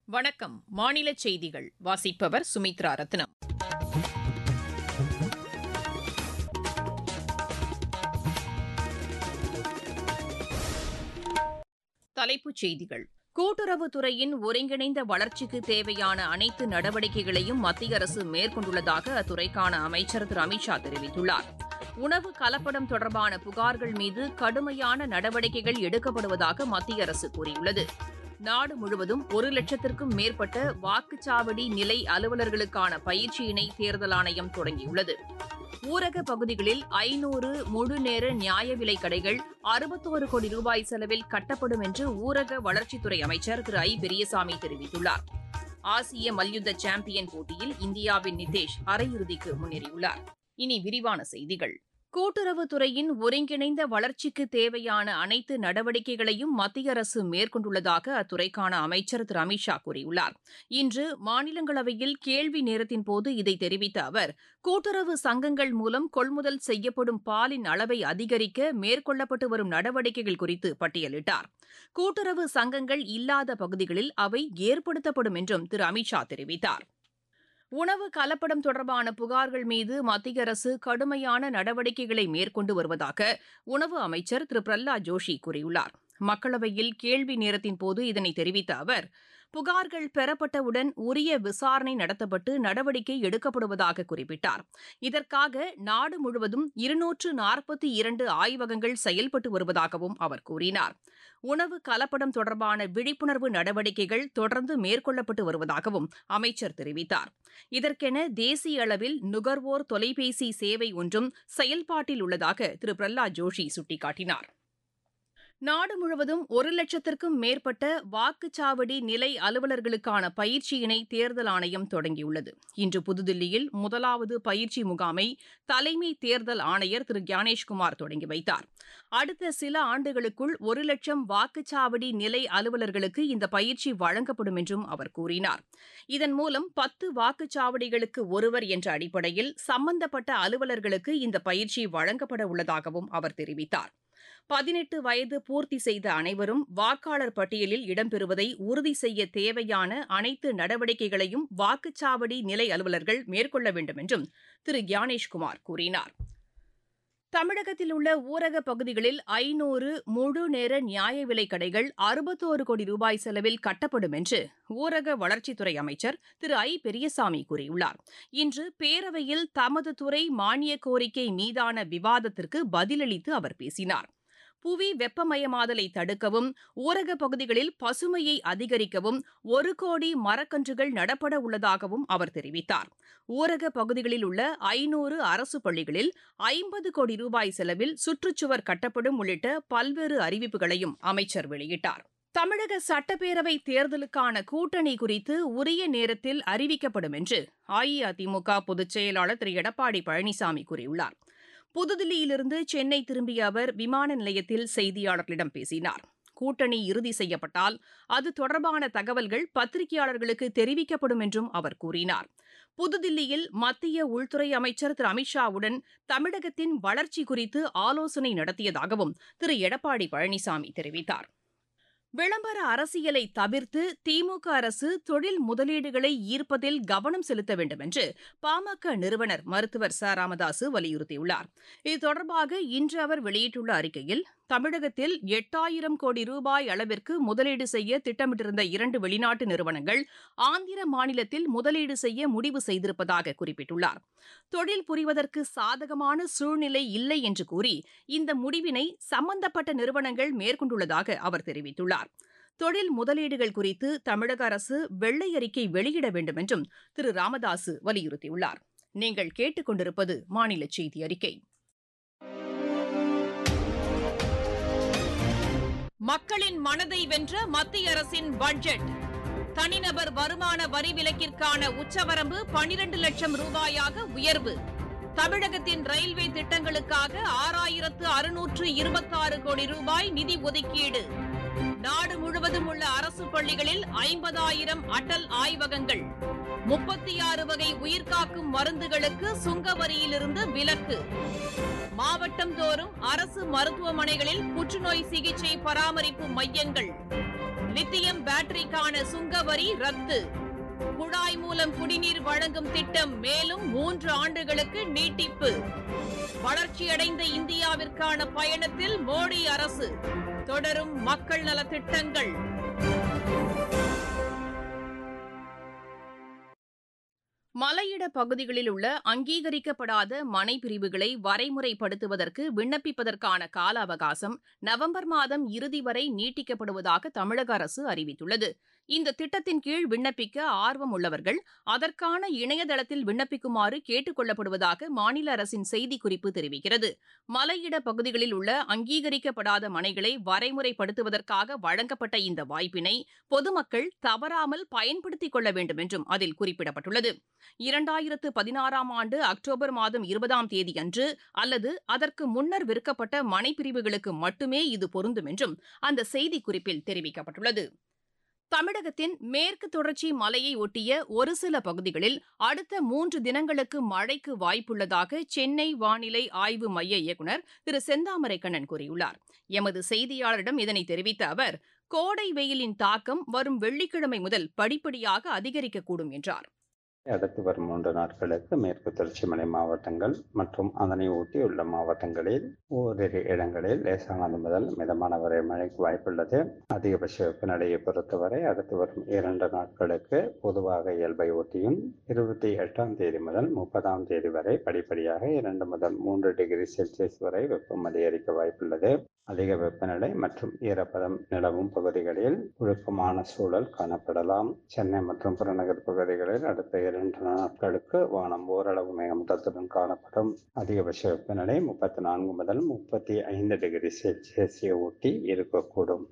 வணக்கம் மாநில செய்திகள் வாசிப்பவர் சுமித்ரா ரத்னம் தலைப்புச் செய்திகள் கூட்டுறவுத்துறையின் ஒருங்கிணைந்த வளர்ச்சிக்கு தேவையான அனைத்து நடவடிக்கைகளையும் மத்திய அரசு மேற்கொண்டுள்ளதாக அத்துறைக்கான அமைச்சர் திரு அமித்ஷா தெரிவித்துள்ளார் உணவு கலப்படம் தொடர்பான புகார்கள் மீது கடுமையான நடவடிக்கைகள் எடுக்கப்படுவதாக மத்திய அரசு கூறியுள்ளது நாடு முழுவதும் ஒரு லட்சத்திற்கும் மேற்பட்ட வாக்குச்சாவடி நிலை அலுவலர்களுக்கான பயிற்சியினை தேர்தல் ஆணையம் தொடங்கியுள்ளது ஊரக பகுதிகளில் ஐநூறு முழுநேர நியாய விலைக் கடைகள் அறுபத்தோரு கோடி ரூபாய் செலவில் கட்டப்படும் என்று ஊரக வளர்ச்சித்துறை அமைச்சர் திரு ஐ பெரியசாமி தெரிவித்துள்ளார் ஆசிய மல்யுத்த சாம்பியன் போட்டியில் இந்தியாவின் நிதேஷ் அரையிறுதிக்கு முன்னேறியுள்ளார் இனி விரிவான செய்திகள் கூட்டுறவுத்துறையின் ஒருங்கிணைந்த வளர்ச்சிக்கு தேவையான அனைத்து நடவடிக்கைகளையும் மத்திய அரசு மேற்கொண்டுள்ளதாக அத்துறைக்கான அமைச்சர் திரு அமித்ஷா கூறியுள்ளார் இன்று மாநிலங்களவையில் கேள்வி நேரத்தின் போது இதை தெரிவித்த அவர் கூட்டுறவு சங்கங்கள் மூலம் கொள்முதல் செய்யப்படும் பாலின் அளவை அதிகரிக்க மேற்கொள்ளப்பட்டு வரும் நடவடிக்கைகள் குறித்து பட்டியலிட்டார் கூட்டுறவு சங்கங்கள் இல்லாத பகுதிகளில் அவை ஏற்படுத்தப்படும் என்றும் திரு அமித்ஷா தெரிவித்தார் உணவு கலப்படம் தொடர்பான புகார்கள் மீது மத்திய அரசு கடுமையான நடவடிக்கைகளை மேற்கொண்டு வருவதாக உணவு அமைச்சர் திரு பிரஹ்லாத் ஜோஷி கூறியுள்ளார் மக்களவையில் கேள்வி நேரத்தின் போது இதனை தெரிவித்த அவர் புகார்கள் பெறப்பட்டவுடன் உரிய விசாரணை நடத்தப்பட்டு நடவடிக்கை எடுக்கப்படுவதாக குறிப்பிட்டார் இதற்காக நாடு முழுவதும் இருநூற்று நாற்பத்தி இரண்டு ஆய்வகங்கள் செயல்பட்டு வருவதாகவும் அவர் கூறினார் உணவு கலப்படம் தொடர்பான விழிப்புணர்வு நடவடிக்கைகள் தொடர்ந்து மேற்கொள்ளப்பட்டு வருவதாகவும் அமைச்சர் தெரிவித்தார் இதற்கென தேசிய அளவில் நுகர்வோர் தொலைபேசி சேவை ஒன்றும் செயல்பாட்டில் உள்ளதாக திரு பிரஹ்லாத் ஜோஷி சுட்டிக்காட்டினார் நாடு முழுவதும் ஒரு லட்சத்திற்கும் மேற்பட்ட வாக்குச்சாவடி நிலை அலுவலர்களுக்கான பயிற்சியினை தேர்தல் ஆணையம் தொடங்கியுள்ளது இன்று புதுதில்லியில் முதலாவது பயிற்சி முகாமை தலைமை தேர்தல் ஆணையர் திரு கியானேஷ்குமார் தொடங்கி வைத்தார் அடுத்த சில ஆண்டுகளுக்குள் ஒரு லட்சம் வாக்குச்சாவடி நிலை அலுவலர்களுக்கு இந்த பயிற்சி வழங்கப்படும் என்றும் அவர் கூறினார் இதன் மூலம் பத்து வாக்குச்சாவடிகளுக்கு ஒருவர் என்ற அடிப்படையில் சம்பந்தப்பட்ட அலுவலர்களுக்கு இந்த பயிற்சி வழங்கப்பட உள்ளதாகவும் அவர் தெரிவித்தார் பதினெட்டு வயது பூர்த்தி செய்த அனைவரும் வாக்காளர் பட்டியலில் இடம்பெறுவதை உறுதி செய்ய தேவையான அனைத்து நடவடிக்கைகளையும் வாக்குச்சாவடி நிலை அலுவலர்கள் மேற்கொள்ள வேண்டும் என்றும் திரு கியானேஷ்குமார் கூறினார் தமிழகத்தில் உள்ள ஊரக பகுதிகளில் ஐநூறு முழு நேர நியாய விலைக் கடைகள் அறுபத்தோரு கோடி ரூபாய் செலவில் கட்டப்படும் என்று ஊரக வளர்ச்சித்துறை அமைச்சர் திரு ஐ பெரியசாமி கூறியுள்ளார் இன்று பேரவையில் தமது துறை மானிய கோரிக்கை மீதான விவாதத்திற்கு பதிலளித்து அவர் பேசினார் புவி வெப்பமயமாதலை தடுக்கவும் ஊரக பகுதிகளில் பசுமையை அதிகரிக்கவும் ஒரு கோடி மரக்கன்றுகள் நடப்பட உள்ளதாகவும் அவர் தெரிவித்தார் ஊரக பகுதிகளில் உள்ள ஐநூறு அரசு பள்ளிகளில் ஐம்பது கோடி ரூபாய் செலவில் சுற்றுச்சுவர் கட்டப்படும் உள்ளிட்ட பல்வேறு அறிவிப்புகளையும் அமைச்சர் வெளியிட்டார் தமிழக சட்டப்பேரவை தேர்தலுக்கான கூட்டணி குறித்து உரிய நேரத்தில் அறிவிக்கப்படும் என்று அஇஅதிமுக பொதுச் செயலாளர் திரு எடப்பாடி பழனிசாமி கூறியுள்ளார் புதுதில்லியிலிருந்து சென்னை திரும்பிய அவர் விமான நிலையத்தில் செய்தியாளர்களிடம் பேசினார் கூட்டணி இறுதி செய்யப்பட்டால் அது தொடர்பான தகவல்கள் பத்திரிகையாளர்களுக்கு தெரிவிக்கப்படும் என்றும் அவர் கூறினார் புதுதில்லியில் மத்திய உள்துறை அமைச்சர் திரு அமித்ஷாவுடன் தமிழகத்தின் வளர்ச்சி குறித்து ஆலோசனை நடத்தியதாகவும் திரு எடப்பாடி பழனிசாமி தெரிவித்தார் விளம்பர அரசியலை தவிர்த்து திமுக அரசு தொழில் முதலீடுகளை ஈர்ப்பதில் கவனம் செலுத்த வேண்டும் என்று பாமக நிறுவனர் மருத்துவர் ச ராமதாசு வலியுறுத்தியுள்ளார் இது தொடர்பாக இன்று அவர் வெளியிட்டுள்ள அறிக்கையில் தமிழகத்தில் எட்டாயிரம் கோடி ரூபாய் அளவிற்கு முதலீடு செய்ய திட்டமிட்டிருந்த இரண்டு வெளிநாட்டு நிறுவனங்கள் ஆந்திர மாநிலத்தில் முதலீடு செய்ய முடிவு செய்திருப்பதாக குறிப்பிட்டுள்ளார் தொழில் புரிவதற்கு சாதகமான சூழ்நிலை இல்லை என்று கூறி இந்த முடிவினை சம்பந்தப்பட்ட நிறுவனங்கள் மேற்கொண்டுள்ளதாக அவர் தெரிவித்துள்ளார் தொழில் முதலீடுகள் குறித்து தமிழக அரசு வெள்ளை அறிக்கை வெளியிட வேண்டும் என்றும் திரு ராமதாசு வலியுறுத்தியுள்ளார் நீங்கள் கேட்டுக்கொண்டிருப்பது மாநில செய்தி அறிக்கை மக்களின் மனதை வென்ற மத்திய அரசின் பட்ஜெட் தனிநபர் வருமான வரி விலக்கிற்கான உச்சவரம்பு பனிரண்டு லட்சம் ரூபாயாக உயர்வு தமிழகத்தின் ரயில்வே திட்டங்களுக்காக ஆறாயிரத்து அறுநூற்று இருபத்தாறு கோடி ரூபாய் நிதி ஒதுக்கீடு நாடு முழுவதும் உள்ள அரசு பள்ளிகளில் ஐம்பதாயிரம் அடல் ஆய்வகங்கள் முப்பத்தி ஆறு வகை உயிர்காக்கும் மருந்துகளுக்கு சுங்க வரியிலிருந்து விலக்கு மாவட்டம் தோறும் அரசு மருத்துவமனைகளில் புற்றுநோய் சிகிச்சை பராமரிப்பு மையங்கள் லித்தியம் பேட்டரிக்கான சுங்க வரி ரத்து குழாய் மூலம் குடிநீர் வழங்கும் திட்டம் மேலும் மூன்று ஆண்டுகளுக்கு நீட்டிப்பு வளர்ச்சியடைந்த இந்தியாவிற்கான பயணத்தில் மோடி அரசு தொடரும் மக்கள் நல திட்டங்கள் மலையிட பகுதிகளில் உள்ள அங்கீகரிக்கப்படாத மனை பிரிவுகளை வரைமுறைப்படுத்துவதற்கு விண்ணப்பிப்பதற்கான கால அவகாசம் நவம்பர் மாதம் இறுதி வரை நீட்டிக்கப்படுவதாக தமிழக அரசு அறிவித்துள்ளது இந்த திட்டத்தின் கீழ் விண்ணப்பிக்க ஆர்வம் உள்ளவர்கள் அதற்கான இணையதளத்தில் விண்ணப்பிக்குமாறு கேட்டுக் கொள்ளப்படுவதாக மாநில அரசின் செய்திக்குறிப்பு தெரிவிக்கிறது மலையிட பகுதிகளில் உள்ள அங்கீகரிக்கப்படாத மனைகளை வரைமுறைப்படுத்துவதற்காக வழங்கப்பட்ட இந்த வாய்ப்பினை பொதுமக்கள் தவறாமல் பயன்படுத்திக் கொள்ள வேண்டும் என்றும் அதில் குறிப்பிடப்பட்டுள்ளது இரண்டாயிரத்து பதினாறாம் ஆண்டு அக்டோபர் மாதம் இருபதாம் தேதி அன்று அல்லது அதற்கு முன்னர் விற்கப்பட்ட மனைப்பிரிவுகளுக்கு மட்டுமே இது பொருந்தும் என்றும் அந்த செய்திக்குறிப்பில் தெரிவிக்கப்பட்டுள்ளது தமிழகத்தின் மேற்கு தொடர்ச்சி மலையை ஒட்டிய ஒரு சில பகுதிகளில் அடுத்த மூன்று தினங்களுக்கு மழைக்கு வாய்ப்புள்ளதாக சென்னை வானிலை ஆய்வு மைய இயக்குநர் திரு செந்தாமரை கண்ணன் கூறியுள்ளார் எமது செய்தியாளரிடம் இதனை தெரிவித்த அவர் கோடை வெயிலின் தாக்கம் வரும் வெள்ளிக்கிழமை முதல் படிப்படியாக அதிகரிக்கக்கூடும் என்றார் அடுத்து வரும் மூன்று நாட்களுக்கு மேற்கு தொடர்ச்சி மலை மாவட்டங்கள் மற்றும் அதனை ஒட்டியுள்ள மாவட்டங்களில் ஓரிரு இடங்களில் லேசானது முதல் மிதமான வரை மழைக்கு வாய்ப்புள்ளது அதிகபட்ச வெப்பநிலையை பொறுத்தவரை அடுத்து வரும் இரண்டு நாட்களுக்கு பொதுவாக இயல்பை ஒட்டியும் இருபத்தி எட்டாம் தேதி முதல் முப்பதாம் தேதி வரை படிப்படியாக இரண்டு முதல் மூன்று டிகிரி செல்சியஸ் வரை வெப்பம் அதிகரிக்க வாய்ப்புள்ளது அதிக வெப்பநிலை மற்றும் ஈரப்பதம் நிலவும் பகுதிகளில் ஒழுக்கமான சூழல் காணப்படலாம் சென்னை மற்றும் புறநகர் பகுதிகளில் அடுத்த இரண்டு நாட்களுக்கு வானம் ஓரளவு மேகமூட்டத்துடன் காணப்படும் அதிகபட்ச வெப்பநிலை முப்பத்தி நான்கு முதல் முப்பத்தி ஐந்து டிகிரி செல்சியஸை ஒட்டி இருக்கக்கூடும்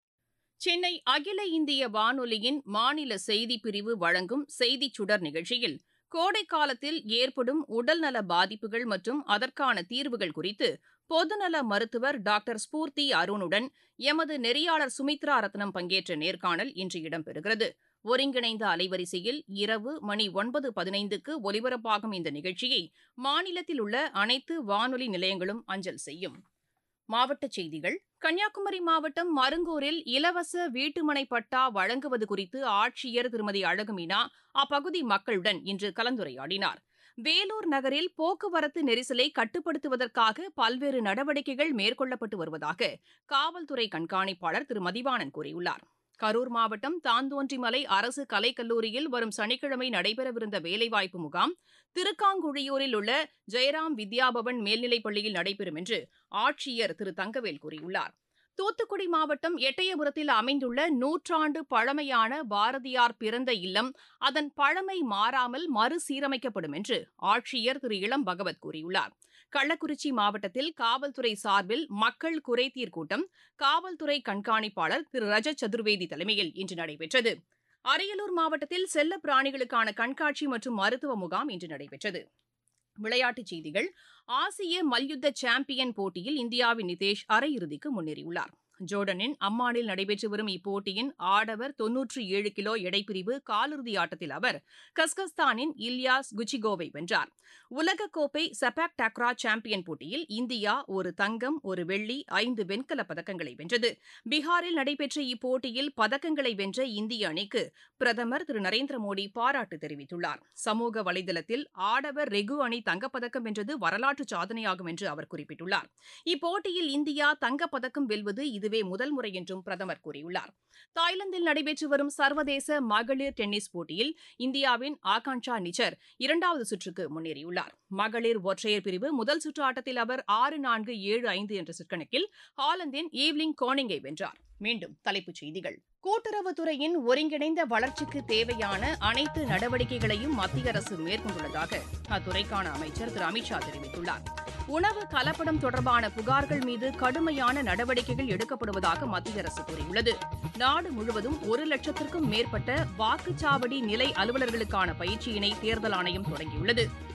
சென்னை அகில இந்திய வானொலியின் மாநில செய்திப் பிரிவு வழங்கும் செய்திச் சுடர் நிகழ்ச்சியில் கோடை காலத்தில் ஏற்படும் உடல்நல பாதிப்புகள் மற்றும் அதற்கான தீர்வுகள் குறித்து பொதுநல மருத்துவர் டாக்டர் ஸ்பூர்த்தி அருணுடன் எமது நெறியாளர் சுமித்ரா ரத்னம் பங்கேற்ற நேர்காணல் இன்று இடம்பெறுகிறது ஒருங்கிணைந்த அலைவரிசையில் இரவு மணி ஒன்பது பதினைந்துக்கு ஒலிபரப்பாகும் இந்த நிகழ்ச்சியை மாநிலத்தில் உள்ள அனைத்து வானொலி நிலையங்களும் அஞ்சல் செய்யும் மாவட்டச் செய்திகள் கன்னியாகுமரி மாவட்டம் மருங்கூரில் இலவச வீட்டுமனை பட்டா வழங்குவது குறித்து ஆட்சியர் திருமதி அழகுமீனா அப்பகுதி மக்களுடன் இன்று கலந்துரையாடினார் வேலூர் நகரில் போக்குவரத்து நெரிசலை கட்டுப்படுத்துவதற்காக பல்வேறு நடவடிக்கைகள் மேற்கொள்ளப்பட்டு வருவதாக காவல்துறை கண்காணிப்பாளர் திரு மதிவாணன் கூறியுள்ளார் கரூர் மாவட்டம் தாந்தோன்றிமலை அரசு கலைக்கல்லூரியில் வரும் சனிக்கிழமை நடைபெறவிருந்த வேலைவாய்ப்பு முகாம் திருக்காங்குழியூரில் உள்ள ஜெயராம் வித்யாபவன் மேல்நிலைப் பள்ளியில் நடைபெறும் என்று ஆட்சியர் திரு தங்கவேல் கூறியுள்ளார் தூத்துக்குடி மாவட்டம் எட்டயபுரத்தில் அமைந்துள்ள நூற்றாண்டு பழமையான பாரதியார் பிறந்த இல்லம் அதன் பழமை மாறாமல் மறுசீரமைக்கப்படும் என்று ஆட்சியர் திரு இளம் பகவத் கூறியுள்ளார் கள்ளக்குறிச்சி மாவட்டத்தில் காவல்துறை சார்பில் மக்கள் குறைதீர் கூட்டம் காவல்துறை கண்காணிப்பாளர் திரு ரஜத் சதுர்வேதி தலைமையில் இன்று நடைபெற்றது அரியலூர் மாவட்டத்தில் செல்ல பிராணிகளுக்கான கண்காட்சி மற்றும் மருத்துவ முகாம் இன்று நடைபெற்றது விளையாட்டுச் செய்திகள் ஆசிய மல்யுத்த சாம்பியன் போட்டியில் இந்தியாவின் நிதேஷ் அரையிறுதிக்கு முன்னேறியுள்ளார் ஜோர்டனின் அம்மானில் நடைபெற்று வரும் இப்போட்டியின் ஆடவர் தொன்னூற்றி ஏழு கிலோ எடைப்பிரிவு காலிறுதி ஆட்டத்தில் அவர் கஸ்கஸ்தானின் இல்யாஸ் குச்சிகோவை வென்றார் உலகக்கோப்பை செபாக் டக்ரா சாம்பியன் போட்டியில் இந்தியா ஒரு தங்கம் ஒரு வெள்ளி ஐந்து வெண்கலப் பதக்கங்களை வென்றது பீகாரில் நடைபெற்ற இப்போட்டியில் பதக்கங்களை வென்ற இந்திய அணிக்கு பிரதமர் திரு நரேந்திர மோடி பாராட்டு தெரிவித்துள்ளார் சமூக வலைதளத்தில் ஆடவர் ரெகு அணி தங்கப்பதக்கம் வென்றது வரலாற்று சாதனையாகும் என்று அவர் குறிப்பிட்டுள்ளார் இப்போட்டியில் இந்தியா தங்கப்பதக்கம் வெல்வது இதுவே முதல் முறை என்றும் பிரதமர் கூறியுள்ளார் தாய்லாந்தில் நடைபெற்று வரும் சர்வதேச மகளிர் டென்னிஸ் போட்டியில் இந்தியாவின் ஆகான்ஷா நிச்சர் இரண்டாவது சுற்றுக்கு முன்னேறியுள்ளார் மகளிர் ஒற்றையர் பிரிவு முதல் சுற்று ஆட்டத்தில் அவர் ஆறு நான்கு ஏழு ஐந்து என்ற சுற்கணக்கில் ஹாலந்தின் ஈவ்லிங் கோனிங்கை வென்றார் மீண்டும் தலைப்புச் செய்திகள் கூட்டுறவுத்துறையின் ஒருங்கிணைந்த வளர்ச்சிக்கு தேவையான அனைத்து நடவடிக்கைகளையும் மத்திய அரசு மேற்கொண்டுள்ளதாக அத்துறைக்கான அமைச்சர் திரு அமித்ஷா தெரிவித்துள்ளார் உணவு கலப்படம் தொடர்பான புகார்கள் மீது கடுமையான நடவடிக்கைகள் எடுக்கப்படுவதாக மத்திய அரசு கூறியுள்ளது நாடு முழுவதும் ஒரு லட்சத்திற்கும் மேற்பட்ட வாக்குச்சாவடி நிலை அலுவலர்களுக்கான பயிற்சியினை தேர்தல் ஆணையம் தொடங்கியுள்ளது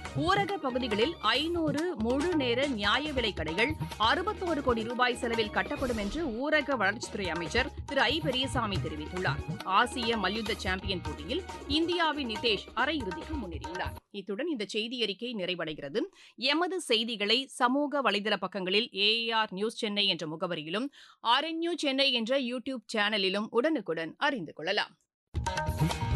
ஊரக பகுதிகளில் ஐநூறு முழு நேர நியாய விலைக் கடைகள் அறுபத்தோரு கோடி ரூபாய் செலவில் கட்டப்படும் என்று ஊரக வளர்ச்சித்துறை அமைச்சர் திரு ஐ பெரியசாமி தெரிவித்துள்ளார் ஆசிய மல்யுத்த சாம்பியன் போட்டியில் இந்தியாவின் நிதேஷ் அரையிறுதிக்கு முன்னேறியுள்ளார் இத்துடன் இந்த செய்தி அறிக்கை நிறைவடைகிறது எமது செய்திகளை சமூக வலைதள பக்கங்களில் ஏஆர் நியூஸ் சென்னை என்ற முகவரியிலும் ஆர்என்யூ சென்னை என்ற யூடியூப் சேனலிலும் உடனுக்குடன் அறிந்து கொள்ளலாம்